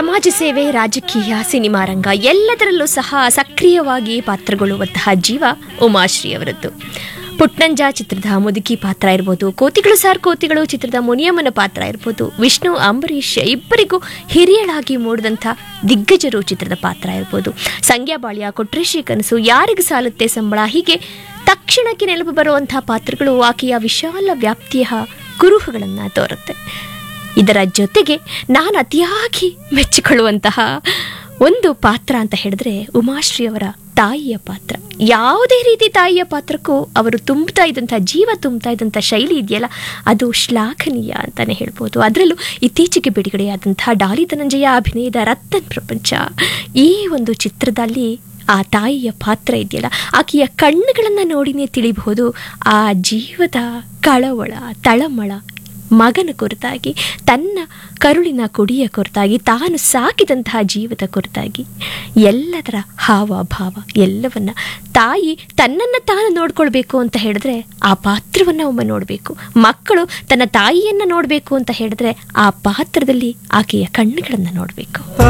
ಸಮಾಜ ಸೇವೆ ರಾಜಕೀಯ ಸಿನಿಮಾ ರಂಗ ಎಲ್ಲದರಲ್ಲೂ ಸಹ ಸಕ್ರಿಯವಾಗಿ ಪಾತ್ರಗೊಳ್ಳುವಂತಹ ಜೀವ ಉಮಾಶ್ರೀ ಅವರದ್ದು ಪುಟ್ನಂಜ ಚಿತ್ರದ ಮುದುಕಿ ಪಾತ್ರ ಇರ್ಬೋದು ಕೋತಿಗಳು ಸಾರ್ ಕೋತಿಗಳು ಚಿತ್ರದ ಮುನಿಯಮ್ಮನ ಪಾತ್ರ ಇರ್ಬೋದು ವಿಷ್ಣು ಅಂಬರೀಷ್ ಇಬ್ಬರಿಗೂ ಹಿರಿಯಳಾಗಿ ಮೂಡಿದಂಥ ದಿಗ್ಗಜರು ಚಿತ್ರದ ಪಾತ್ರ ಇರ್ಬೋದು ಸಂಗ್ಯಾಬಾಳ್ಯ ಕೊಟ್ರೇಶಿ ಕನಸು ಯಾರಿಗೆ ಸಾಲುತ್ತೆ ಸಂಬಳ ಹೀಗೆ ತಕ್ಷಣಕ್ಕೆ ನೆನಪು ಬರುವಂತಹ ಪಾತ್ರಗಳು ಆಕೆಯ ವಿಶಾಲ ವ್ಯಾಪ್ತಿಯ ಕುರುಹುಗಳನ್ನು ತೋರುತ್ತೆ ಇದರ ಜೊತೆಗೆ ನಾನು ಅತಿಯಾಗಿ ಮೆಚ್ಚಿಕೊಳ್ಳುವಂತಹ ಒಂದು ಪಾತ್ರ ಅಂತ ಹೇಳಿದ್ರೆ ಉಮಾಶ್ರೀ ಅವರ ತಾಯಿಯ ಪಾತ್ರ ಯಾವುದೇ ರೀತಿ ತಾಯಿಯ ಪಾತ್ರಕ್ಕೂ ಅವರು ತುಂಬ್ತಾ ಇದ್ದಂಥ ಜೀವ ತುಂಬ್ತಾ ಇದ್ದಂಥ ಶೈಲಿ ಇದೆಯಲ್ಲ ಅದು ಶ್ಲಾಘನೀಯ ಅಂತಾನೆ ಹೇಳ್ಬೋದು ಅದರಲ್ಲೂ ಇತ್ತೀಚೆಗೆ ಬಿಡುಗಡೆಯಾದಂತಹ ಡಾಲಿ ಧನಂಜಯ ಅಭಿನಯದ ರತ್ತನ್ ಪ್ರಪಂಚ ಈ ಒಂದು ಚಿತ್ರದಲ್ಲಿ ಆ ತಾಯಿಯ ಪಾತ್ರ ಇದೆಯಲ್ಲ ಆಕೆಯ ಕಣ್ಣುಗಳನ್ನು ನೋಡಿನೇ ತಿಳಿಬಹುದು ಆ ಜೀವದ ಕಳವಳ ತಳಮಳ ಮಗನ ಕುರಿತಾಗಿ ತನ್ನ ಕರುಳಿನ ಕುಡಿಯ ಕುರಿತಾಗಿ ತಾನು ಸಾಕಿದಂತಹ ಜೀವದ ಕುರಿತಾಗಿ ಎಲ್ಲದರ ಹಾವಭಾವ ಎಲ್ಲವನ್ನ ತಾಯಿ ತನ್ನನ್ನು ತಾನು ನೋಡ್ಕೊಳ್ಬೇಕು ಅಂತ ಹೇಳಿದ್ರೆ ಆ ಪಾತ್ರವನ್ನು ಒಮ್ಮೆ ನೋಡಬೇಕು ಮಕ್ಕಳು ತನ್ನ ತಾಯಿಯನ್ನು ನೋಡಬೇಕು ಅಂತ ಹೇಳಿದ್ರೆ ಆ ಪಾತ್ರದಲ್ಲಿ ಆಕೆಯ ಕಣ್ಣುಗಳನ್ನು ನೋಡಬೇಕು